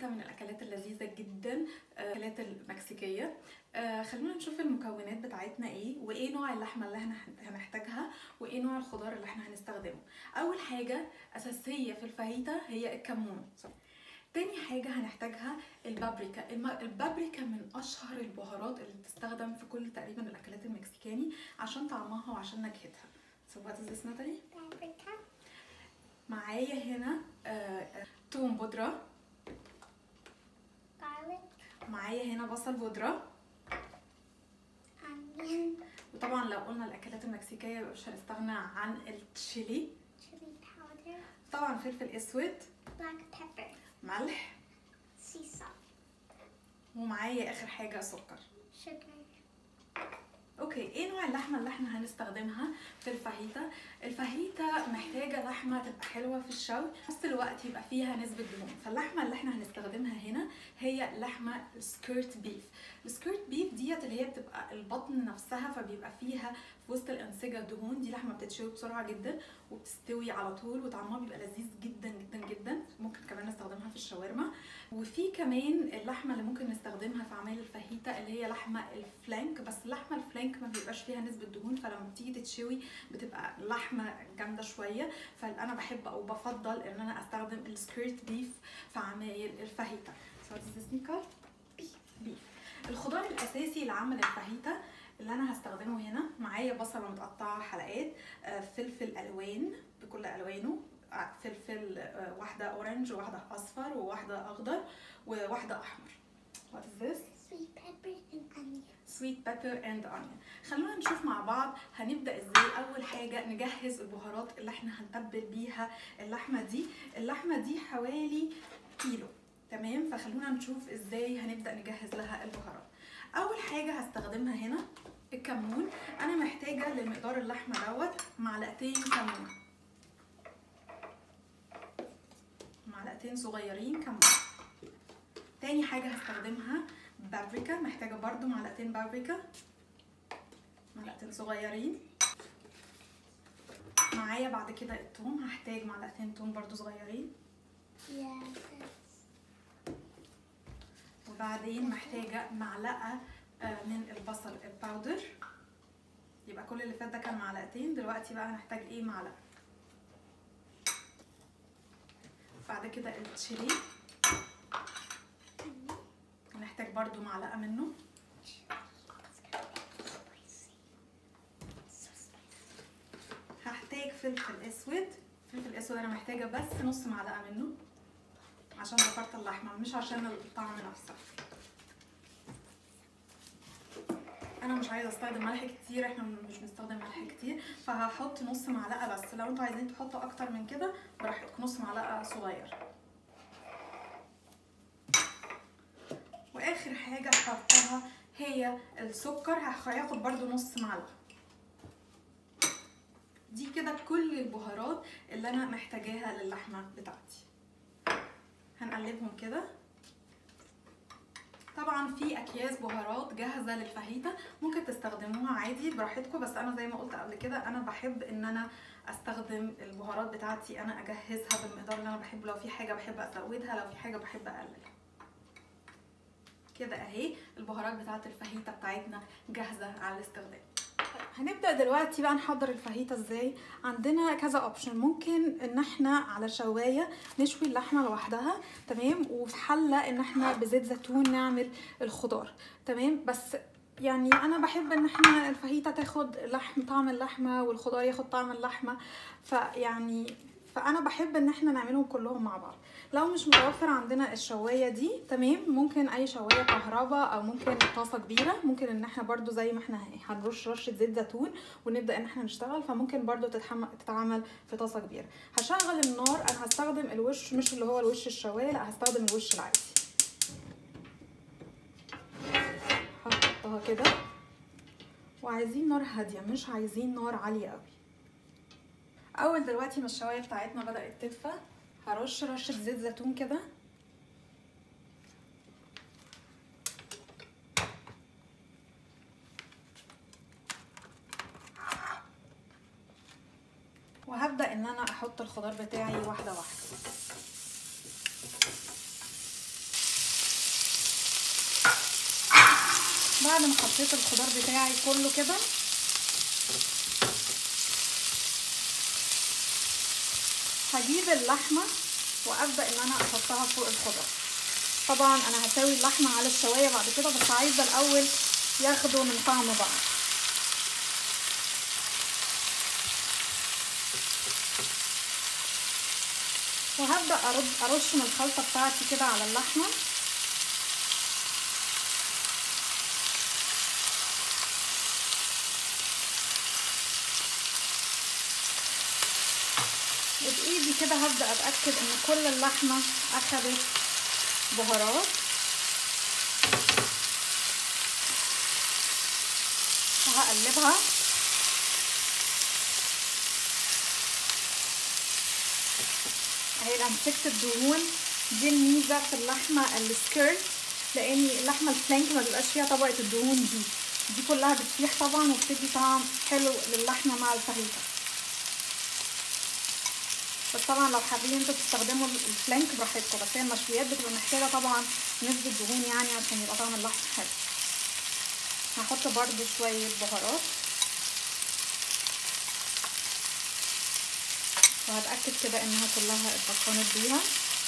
فاهيتا من الاكلات اللذيذه جدا آه، الاكلات المكسيكيه آه، خلونا نشوف المكونات بتاعتنا ايه وايه نوع اللحمه اللي احنا هنحتاجها وايه نوع الخضار اللي احنا هنستخدمه اول حاجه اساسيه في الفاهيتا هي الكمون تاني حاجة هنحتاجها البابريكا الم- البابريكا من أشهر البهارات اللي بتستخدم في كل تقريبا الأكلات المكسيكاني عشان طعمها وعشان نكهتها So what is this Natalie? paprika, معايا هنا آه، آه، توم بودرة garlic, معايا هنا بصل بودرة onion, وطبعا لو قلنا الأكلات المكسيكية مش هنستغنى عن التشيلي chili powder, طبعا فلفل أسود black pepper, ملح sea salt, ومعايا آخر حاجة سكر sugar, اوكي ايه نوع اللحمه اللي احنا هنستخدمها في الفاهيتا الفاهيتا محتاجه لحمه تبقى حلوه في الشوي في نفس الوقت يبقى فيها نسبه دهون فاللحمه اللي احنا هنستخدمها هنا هي لحمه سكيرت بيف السكيرت بيف ديت اللي هي بتبقى البطن نفسها فبيبقى فيها في وسط الانسجه دهون دي لحمه بتتشوي بسرعه جدا وبتستوي على طول وطعمها بيبقى لذيذ جدا جدا جدا ممكن كمان نستخدمها في الشاورما وفي كمان اللحمه اللي ممكن نستخدمها في اعمال الفاهيتا اللي هي لحمه الفلانك بس اللحمه الفلانك ما بيبقاش فيها نسبه دهون فلما بتيجي تتشوي بتبقى لحمه جامده شويه فانا بحب او بفضل ان انا استخدم السكيرت بيف في عمايل الفاهيتا So what is this, Nicole? بيف الخضار الاساسي لعمل الفاهيتا اللي انا هستخدمه هنا معايا بصله متقطعه حلقات آه، فلفل الوان بكل الوانه آه، فلفل آه، واحده اورنج وواحده اصفر وواحده اخضر وواحده احمر What is this? sweet pepper, and onion. sweet pepper and onion خلونا نشوف مع بعض هنبدا ازاي اول حاجه نجهز البهارات اللي احنا هنتبل بيها اللحمه دي اللحمه دي حوالي كيلو تمام فخلونا نشوف ازاي هنبدا نجهز لها البهارات اول حاجه هستخدمها هنا الكمون انا محتاجه لمقدار اللحمه دوت معلقتين كمون معلقتين صغيرين كمون تاني حاجه هستخدمها بابريكا محتاجة برضو معلقتين بابريكا معلقتين صغيرين معايا بعد كده التوم هحتاج معلقتين توم برضو صغيرين Yeah, that's وبعدين محتاجة معلقة آه، من البصل الباودر يبقى كل اللي فات ده كان معلقتين دلوقتي بقى هنحتاج ايه معلقة بعد كده التشيلي هنحتاج برضو معلقة منه so spicy. هحتاج فلفل اسود فلفل اسود انا محتاجه بس نص معلقه منه عشان زفرت اللحمه مش عشان الطعم نفسه انا مش عايزه استخدم ملح كتير احنا مش بنستخدم ملح كتير فهحط نص معلقه بس لو انتوا عايزين تحطوا اكتر من كده براحتكم نص معلقه صغير واخر حاجه هحطها هي السكر هخ- هياخد برضو نص معلقه دي كده كل البهارات اللي انا محتاجاها للحمه بتاعتي هنقلبهم كده طبعا في اكياس بهارات جاهزه للفاهيتا ممكن تستخدموها عادي براحتكم بس انا زي ما قلت قبل كده انا بحب ان انا استخدم البهارات بتاعتي انا اجهزها بالمقدار اللي انا بحبه لو في حاجه بحب ازودها لو في حاجه بحب اقللها كده اهي البهارات بتاعت الفاهيتا بتاعتنا جاهزه على الاستخدام هنبدا دلوقتي بقى نحضر الفاهيتا ازاي عندنا كذا اوبشن ممكن ان احنا على شوايه نشوي اللحمه لوحدها تمام وفي حله ان احنا بزيت زيتون نعمل الخضار تمام بس يعني انا بحب ان احنا الفاهيتا تاخد لحم طعم اللحمه والخضار ياخد طعم اللحمه فيعني فانا بحب ان احنا نعملهم كلهم مع بعض لو مش متوفر عندنا الشوايه دي تمام ممكن اي شوايه كهرباء او ممكن طاسه كبيره ممكن ان احنا برضو زي ما احنا هنرش رشه زيت زيتون ونبدا ان احنا نشتغل فممكن برضو تتحم- تتعمل في طاسه كبيره هشغل النار انا هستخدم الوش مش اللي هو الوش الشوايه لا هستخدم الوش العادي هحطها كده وعايزين نار هاديه مش عايزين نار عاليه قوي اول دلوقتي ما الشوايه بتاعتنا بدات تدفى هرش رشه زيت زيتون كده وهبدا ان انا احط الخضار بتاعي واحده واحده بعد ما حطيت الخضار بتاعي كله كده هجيب اللحمه وابدا ان انا احطها فوق الخضار طبعا انا هسوي اللحمه على الشوايه بعد كده بس عايزه الاول ياخدوا من طعم بعض وهبدا ارد ارش من الخلطه بتاعتي كده على اللحمه وبايدي كده هبدا اتاكد ان كل اللحمه اخدت بهارات وهقلبها اهي انا مسكت الدهون دي الميزه في اللحمه السكيرت لان اللحمه الفلانك ما بيبقاش فيها طبقه الدهون دي دي كلها بتسيح طبعا وبتدي طعم حلو للحمه مع الفاهيتا بس طبعا لو حابين انتوا تستخدموا الفلانك براحتكم بس هي المشويات بتبقى محتاجه طبعا نسبه دهون يعني عشان يبقى طعم اللحم حلو هحط برده شويه بهارات وهتاكد كده انها كلها اتبخنت بيها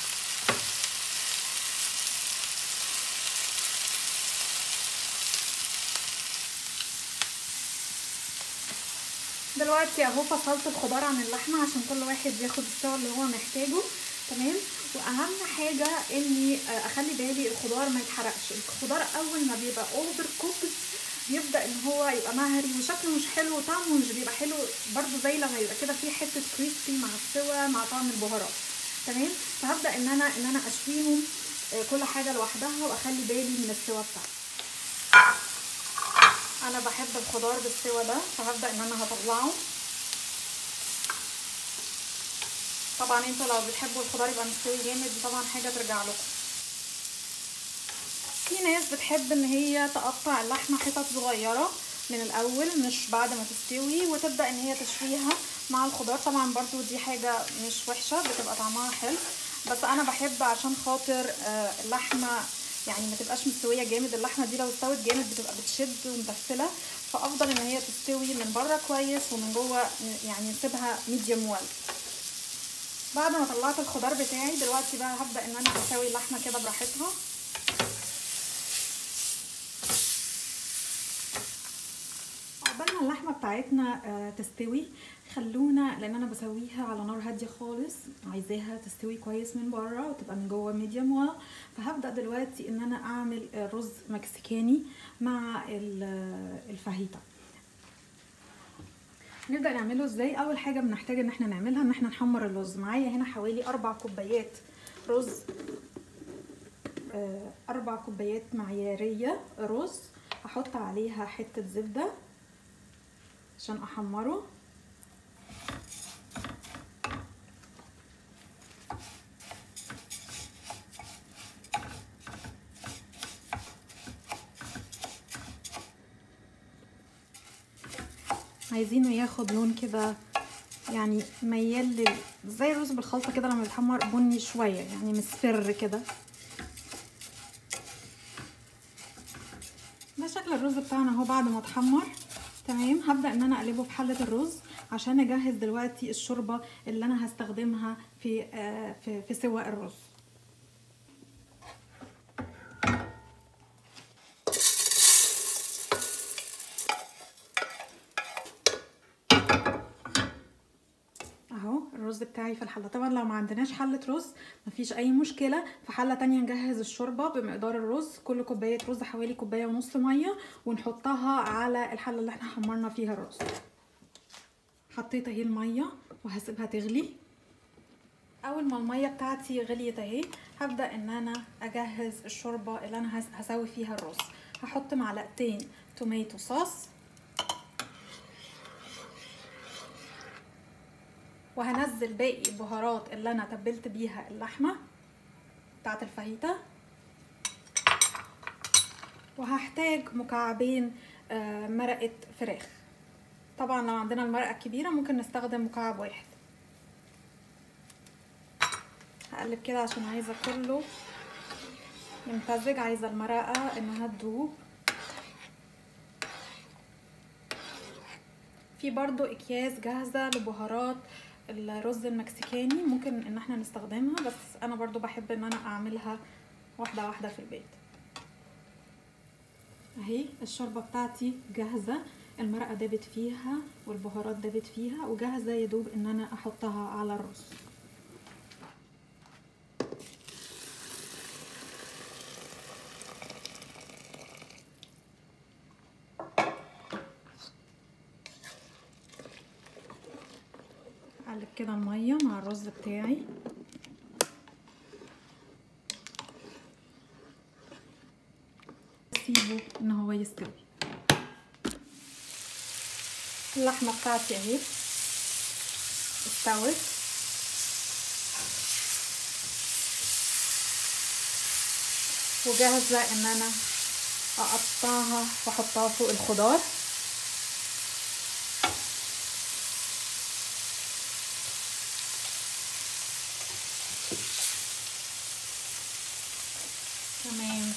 دلوقتي اهو فصلت الخضار عن اللحمه عشان كل واحد ياخد السوا اللي هو محتاجه تمام واهم حاجه اني اخلي بالي الخضار ما يتحرقش الخضار اول ما بيبقى اوفر كوكد بيبدا ان هو يبقى مهري وشكله مش حلو وطعمه مش بيبقى حلو برده زي لما يبقى كده في حته كريسبي مع السوا مع طعم البهارات تمام فهبدا ان انا ان انا اشويهم كل حاجه لوحدها واخلي بالي من السوا بتاعتي انا بحب الخضار بالسوا ده فهبدا ان انا هطلعه طبعا انتوا لو بتحبوا الخضار يبقى مستوي جامد دي طبعا حاجه ترجع لكم في ناس بتحب ان هي تقطع اللحمه حتت صغيره من الاول مش بعد ما تستوي وتبدا ان هي تشويها مع الخضار طبعا برضو دي حاجه مش وحشه بتبقى طعمها حلو بس انا بحب عشان خاطر اللحمه يعني ما تبقاش مستويه جامد اللحمه دي لو استوت جامد بتبقى بتشد ومتفله فافضل ان هي تستوي من بره كويس ومن جوه يعني نسيبها ميديوم ويل بعد ما طلعت الخضار بتاعي دلوقتي بقى هبدا ان انا اسوي اللحمه كده براحتها عقبال ما اللحمه بتاعتنا تستوي خلونا لان انا بسويها على نار هاديه خالص عايزاها تستوي كويس من بره وتبقى من جوه ميديوم ويل فهبدا دلوقتي ان انا اعمل رز مكسيكاني مع الفاهيتا نبدا نعمله ازاي اول حاجه بنحتاج ان احنا نعملها ان احنا نحمر الرز معايا هنا حوالي اربع كوبايات رز اربع كوبايات معياريه رز هحط عليها حته زبده عشان احمره عايزينه ياخد لون كده يعني ميال لل... زي الرز بالخلطه كده لما بيتحمر بني شويه يعني مصفر كده ده شكل الرز بتاعنا اهو بعد ما اتحمر تمام هبدا ان انا اقلبه في حله الرز عشان اجهز دلوقتي الشوربه اللي انا هستخدمها في آه في, في سواء الرز الرز بتاعي في الحله طبعا لو ما عندناش حله رز مفيش اي مشكله في حله تانية نجهز الشوربه بمقدار الرز كل كوبايه رز حوالي كوبايه ونص ميه ونحطها على الحله اللي احنا حمرنا فيها الرز حطيت اهي الميه وهسيبها تغلي اول ما الميه بتاعتي غليت اهي هبدا ان انا اجهز الشوربه اللي انا هسوي فيها الرز هحط معلقتين توميتو صوص وهنزل باقي البهارات اللي انا تبلت بيها اللحمه بتاعت الفاهيتا وهحتاج مكعبين مرقه فراخ طبعا لو عندنا المرقه الكبيره ممكن نستخدم مكعب واحد هقلب كده عشان عايزه كله يمتزج عايزه المرقه انها تدوب في برضو اكياس جاهزه لبهارات الرز المكسيكاني ممكن ان احنا نستخدمها بس انا برضو بحب ان انا اعملها واحده واحده في البيت اهي الشوربه بتاعتي جاهزه المرقه دابت فيها والبهارات دابت فيها وجاهزه يا دوب ان انا احطها على الرز اقلب كده الميه مع الرز بتاعي اسيبه ان هو يستوي اللحمه بتاعتي اهي استوت وجاهزه ان انا اقطعها واحطها فوق الخضار تمام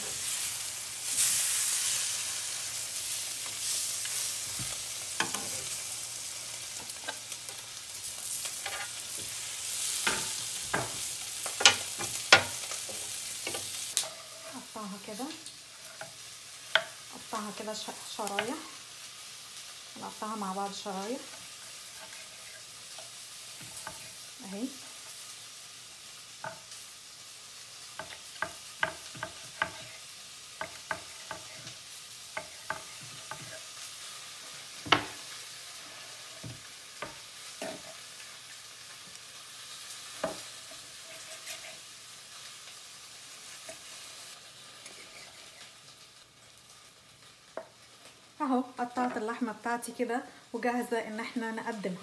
اقطعها كده اقطعها كده ش- شرايح نقطعها مع بعض شرايح اهي اهو قطعت اللحمه بتاعتي كده وجاهزه ان احنا نقدمها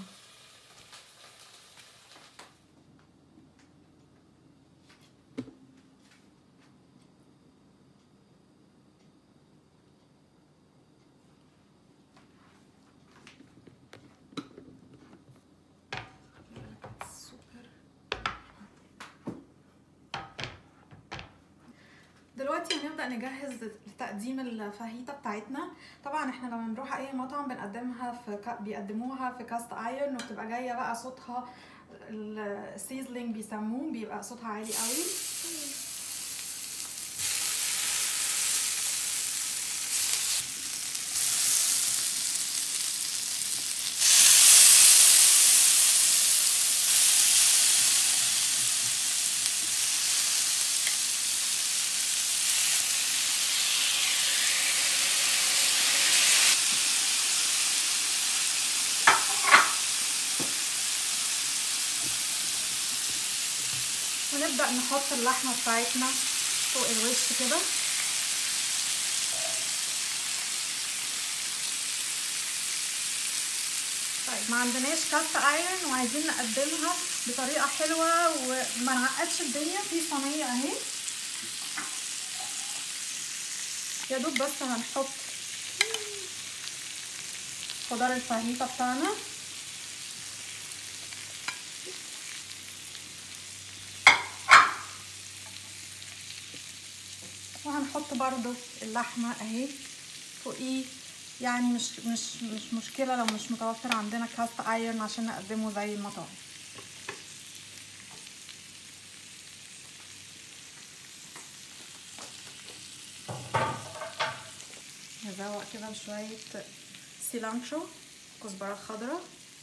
دلوقتي هنبدأ نجهز لتقديم الفاهيتا بتاعتنا طبعا احنا لما بنروح اي مطعم بنقدمها في كا... بيقدموها في كاست ايرون وبتبقى جايه بقى صوتها السيزلينج بيسموه بيبقى صوتها عالي قوي ونبدأ نحط اللحمة بتاعتنا فوق الوش كده طيب ما عندناش كاست ايرون وعايزين نقدمها بطريقة حلوة وما نعقدش الدنيا في صينية اهي يا دوب بس هنحط خضار الفاهيتا بتاعنا وهنحط برضو اللحمة اهي فوقيه يعني مش مش مش مشكلة لو مش متوفر عندنا كاست ايرون عشان نقدمه زي المطاعم نزوق كده بشوية سيلانترو كزبرة خضراء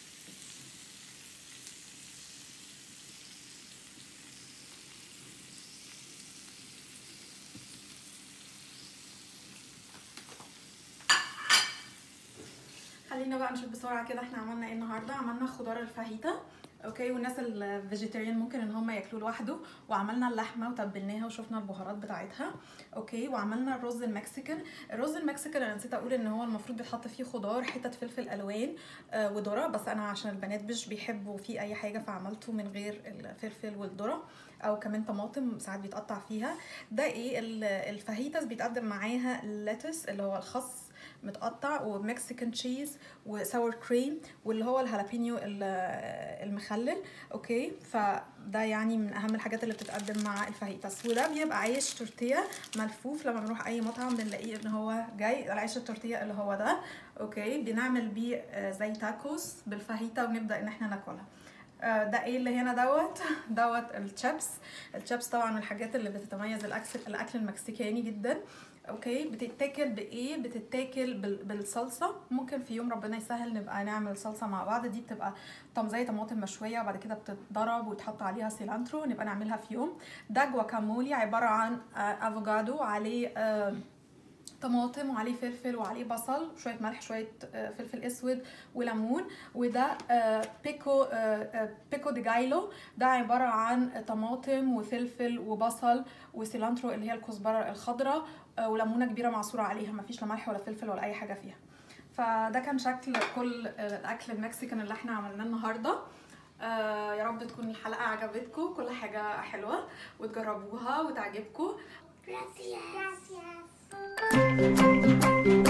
خلينا بقى نشوف بسرعه كده احنا عملنا ايه النهارده عملنا خضار الفاهيتا اوكي والناس الفيجيتيريان ممكن ان هم ياكلوه لوحده وعملنا اللحمه وتبلناها وشفنا البهارات بتاعتها اوكي وعملنا الرز المكسيكان الرز المكسيكان انا نسيت اقول ان هو المفروض بيتحط فيه خضار حتت فلفل الوان آه وذره بس انا عشان البنات مش بيحبوا فيه اي حاجه فعملته من غير الفلفل والذره او كمان طماطم ساعات بيتقطع فيها ده ايه الفاهيتاس بيتقدم معاها الليتس اللي هو الخس متقطع ومكسيكان تشيز وساور كريم واللي هو الهالابينيو ال- المخلل اوكي فده يعني من اهم الحاجات اللي بتتقدم مع الفاهيتاس وده بيبقى عيش تورتيه ملفوف لما بنروح اي مطعم بنلاقيه ان هو جاي العيش التورتيه اللي هو ده اوكي بنعمل بيه آه، زي تاكوس بالفاهيتا ونبدا ان احنا ناكلها آه، ده ايه اللي هنا دوت دوت الشيبس الشيبس طبعا من الحاجات اللي بتتميز الاكل الاكل المكسيكاني جدا اوكي بتتاكل بايه بتتاكل بال- بالصلصه ممكن في يوم ربنا يسهل نبقى نعمل صلصه مع بعض دي بتبقى طم زي طماطم مشويه وبعد كده بتتضرب ويتحط عليها سيلانترو نبقى نعملها في يوم ده جواكامولي عباره عن آه، افوكادو عليه آه، طماطم وعليه فلفل وعليه بصل شويه ملح شويه آه، فلفل اسود وليمون وده آه، بيكو آه، آه، بيكو دي جايلو ده عباره عن طماطم وفلفل وبصل وسيلانترو اللي هي الكزبره الخضراء آه، وليمونه كبيره معصوره عليها مفيش لا ملح ولا فلفل ولا اي حاجه فيها فده كان شكل كل آه، الاكل المكسيكان اللي احنا عملناه النهارده آه، يا رب تكون الحلقه عجبتكم كل حاجه حلوه وتجربوها وتعجبكم Gracias. Gracias.